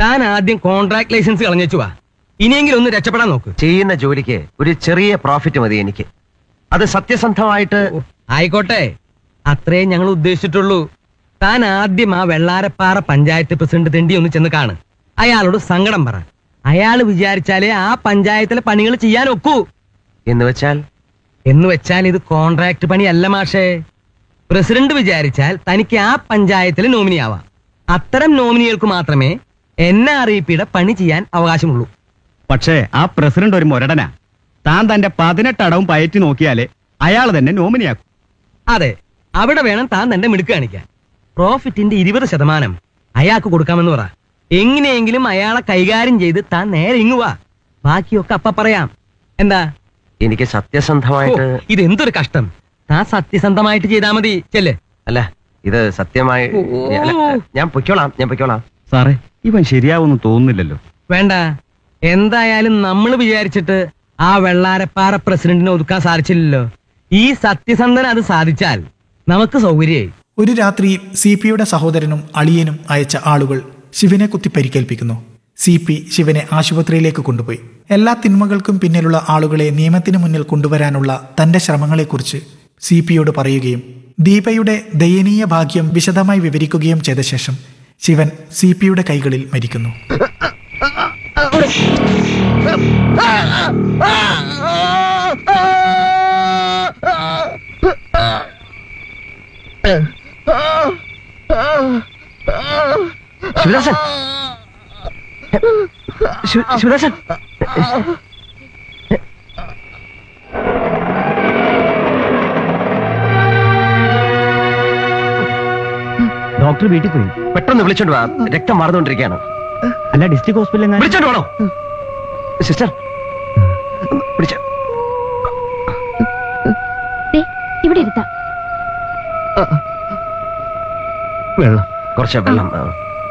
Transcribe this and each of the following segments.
താൻ ആദ്യം contract licence കളഞ്ഞു വാ ഇനിയെങ്കിലും ഒന്ന് രക്ഷപ്പെടാൻ നോക്ക് ചെയ്യുന്ന ജോലിക്ക് ഒരു ചെറിയ പ്രോഫിറ്റ് മതി എനിക്ക് അത് സത്യസന്ധമായിട്ട് ഓ, ആയിക്കോട്ടെ അത്രേ ഞങ്ങൾ ഉദ്ദേശിച്ചിട്ടുള്ളൂ താൻ ആദ്യം ആ വെള്ളാരപ്പാറ പഞ്ചായത്ത് പ്രസിഡന്റ് തെണ്ടി ഒന്ന് ചെന്ന് കാണ് അയാളോട് സങ്കടം പറ അയാൾ വിചാരിച്ചാലേ ആ പഞ്ചായത്തിലെ പണികൾ ചെയ്യാൻ ഒക്കൂ എന്ന് വെച്ചാൽ എന്ന് വെച്ചാൽ ഇത് കോൺട്രാക്ട് പണിയല്ല മാഷേ പ്രസിഡന്റ് വിചാരിച്ചാൽ തനിക്ക് ആ പഞ്ചായത്തിലെ നോമിനി ആവാം അത്തരം നോമിനികൾക്ക് മാത്രമേ എൻ ആർ ഇ പിയുടെ പണി ചെയ്യാൻ അവകാശമുള്ളൂ പക്ഷേ ആ പ്രസിഡന്റ് ഒരു മുരടനാ താൻ തന്റെ പതിനെട്ട് അടവും പയറ്റി നോക്കിയാലേ അയാൾ തന്നെ നോമിനിയാക്കും അതെ അവിടെ വേണം താൻ തന്റെ മിടുക്ക് കാണിക്കാൻ പ്രോഫിറ്റിന്റെ ഇരുപത് ശതമാനം അയാൾക്ക് കൊടുക്കാമെന്ന് പറ എങ്ങനെയെങ്കിലും അയാളെ കൈകാര്യം ചെയ്ത് താൻ നേരെ ഇങ്ങുവാ ബാക്കിയൊക്കെ അപ്പ പറയാം എന്താ എനിക്ക് ഓ, സത്യസന്ധമായിട്ട് ഇതെന്തൊരു കഷ്ടം താൻ സത്യസന്ധമായിട്ട് ചെയ്താ മതി ചെല്ലേ അല്ല ഇത് സത്യമായി ഓ. അല്ല, ഞാൻ പൊയ്ക്കോളാം ഞാൻ പൊയ്ക്കോളാം സാറേ ഇവൻ ശരിയാവുമെന്ന് തോന്നുന്നില്ലല്ലോ വേണ്ട എന്തായാലും നമ്മൾ വിചാരിച്ചിട്ട് ആ വെള്ളാരപ്പാറ പ്രസിഡന്റിനെ ഒതുക്കാൻ സാധിച്ചില്ലല്ലോ ഈ സത്യസന്ധന അത് സാധിച്ചാൽ നമുക്ക് സൗകര്യമായി ഒരു രാത്രി സി പിയുടെ സഹോദരനും അളിയനും അയച്ച ആളുകൾ ശിവനെ കുത്തി പരിക്കേൽപ്പിക്കുന്നു സി പി ശിവനെ ആശുപത്രിയിലേക്ക് കൊണ്ടുപോയി എല്ലാ തിന്മകൾക്കും പിന്നിലുള്ള ആളുകളെ നിയമത്തിന് മുന്നിൽ കൊണ്ടുവരാനുള്ള തന്റെ ശ്രമങ്ങളെക്കുറിച്ച് സി പിയോട് പറയുകയും ദീപയുടെ ദയനീയ ഭാഗ്യം വിശദമായി വിവരിക്കുകയും ചെയ്ത ശേഷം ശിവൻ സി പിയുടെ കൈകളിൽ മരിക്കുന്നു ശിവദാസൻ ശിവ- ശിവദാസൻ ഡോക്ടർ വീട്ടിൽ പോയി പെട്ടെന്ന് വിളിച്ചോണ്ട് വാ രക്തം മാറുന്നോണ്ടിരിക്കുകയാണ് അല്ല ഡിസ്ട്രിക്ട് ഹോസ്പിറ്റലിൽ വിളിച്ചോണ്ട് വേണോ സിസ്റ്റർ വിളിച്ച ദേ, ഇവിടെ ഇരുത്താം വെള്ളം കുറച്ച് വെള്ളം ആ.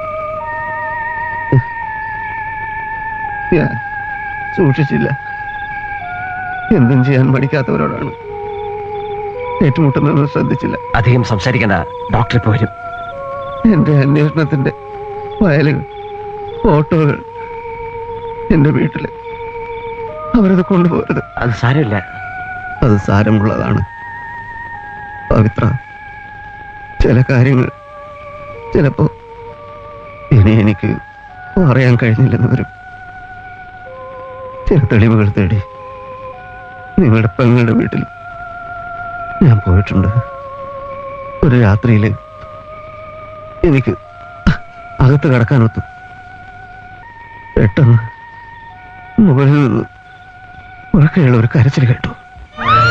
ഞാൻ സൂക്ഷിച്ചില്ല എന്തും ചെയ്യാൻ പഠിക്കാത്തവരോടാണ് ഏറ്റുമുട്ടുന്നത് ശ്രദ്ധിച്ചില്ല അധികം സംസാരിക്കണ്ട ഡോക്ടർ ഇപ്പൊ വരും എന്റെ അന്വേഷണത്തിന്റെ ഫയലുകൾ ഫോട്ടോകൾ എന്റെ വീട്ടില് അവരത് കൊണ്ടുപോകരുത് അത് സാരമില്ല അത് സാരമുള്ളതാണ് പവിത്ര ചില കാര്യങ്ങൾ ചിലപ്പോ ഇനി എനിക്ക് പറയാൻ കഴിഞ്ഞില്ലെന്ന് വരും ചില തെളിവുകൾ തേടി നിങ്ങളുടെ പെങ്ങളുടെ വീട്ടിൽ ഞാൻ പോയിട്ടുണ്ട് ഒരു രാത്രിയിൽ എനിക്ക് അകത്ത് കിടക്കാനൊത്തു പെട്ടെന്ന് മുകളിൽ നിന്ന് ഉറക്കെയുള്ള ഒരു കരച്ചിൽ കേട്ടു